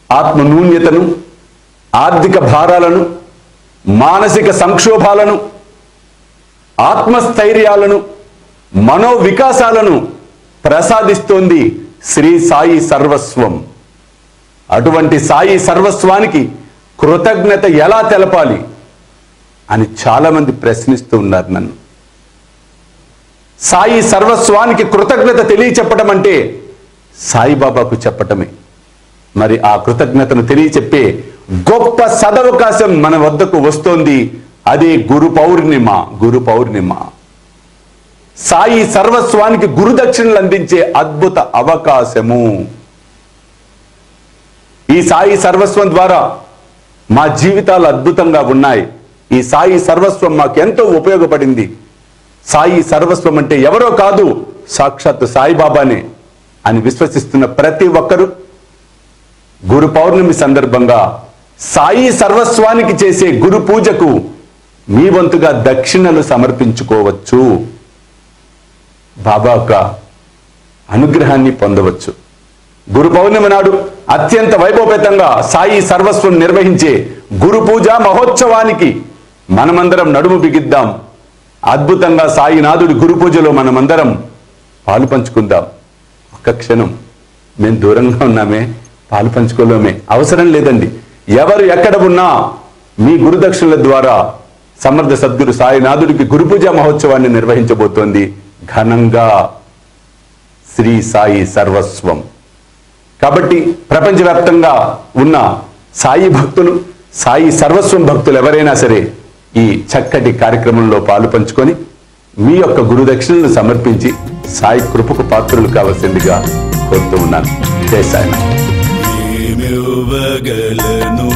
ఆత్మ నూన్యతను ఆర్థిక భారాలను మానసిక సంక్షోభాలను ఆత్మస్థైర్యాలను మనోవికాసాలను ప్రసాదిస్తోంది శ్రీ సాయి సర్వస్వం అటువంటి సాయి సర్వస్వానికి కృతజ్ఞత ఎలా తెలపాలి అని చాలామంది ప్రశ్నిస్తూ ఉన్నారు నన్ను సాయి సర్వస్వానికి కృతజ్ఞత తెలియచెప్పడం అంటే సాయిబాబాకు చెప్పటమే మరి ఆ కృతజ్ఞతను తెలియచెప్పే గొప్ప సదవకాశం మన వద్దకు వస్తోంది అదే గురు పౌర్ణిమ గురు పౌర్ణిమ సాయి సర్వస్వానికి గురుదక్షిణలు అందించే అద్భుత అవకాశము ఈ సాయి సర్వస్వం ద్వారా మా జీవితాలు అద్భుతంగా ఉన్నాయి ఈ సాయి సర్వస్వం మాకు ఎంతో ఉపయోగపడింది సాయి సర్వస్వం అంటే ఎవరో కాదు సాక్షాత్తు సాయిబాబానే అని విశ్వసిస్తున్న ప్రతి ఒక్కరూ గురు పౌర్ణమి సందర్భంగా సాయి సర్వస్వానికి చేసే గురు పూజకు మీ వంతుగా దక్షిణలు సమర్పించుకోవచ్చు బాబా యొక్క అనుగ్రహాన్ని పొందవచ్చు గురు పౌర్ణమి నాడు అత్యంత వైభవపేతంగా సాయి సర్వస్వం నిర్వహించే గురు పూజ మహోత్సవానికి మనమందరం నడుము బిగిద్దాం అద్భుతంగా సాయినాథుడి గురు పూజలో మనమందరం పాలు పంచుకుందాం ఒక్క క్షణం మేము దూరంగా ఉన్నామే పాలు పంచుకోలేమే అవసరం లేదండి ఎవరు ఎక్కడ ఉన్నా మీ గురుదక్షిణల ద్వారా సమర్థ సద్గురు సాయినాథుడికి గురు పూజ మహోత్సవాన్ని నిర్వహించబోతోంది ఘనంగా శ్రీ సాయి సర్వస్వం కాబట్టి ప్రపంచవ్యాప్తంగా ఉన్న సాయి భక్తులు సాయి సర్వస్వం భక్తులు ఎవరైనా సరే ఈ చక్కటి కార్యక్రమంలో పాలు పంచుకొని మీ యొక్క గురుదక్షిణను సమర్పించి సాయి కృపకు పాత్రలు కావాల్సిందిగా కోరుతూ ఉన్నాను జై సాయి ఏమివ్వగలను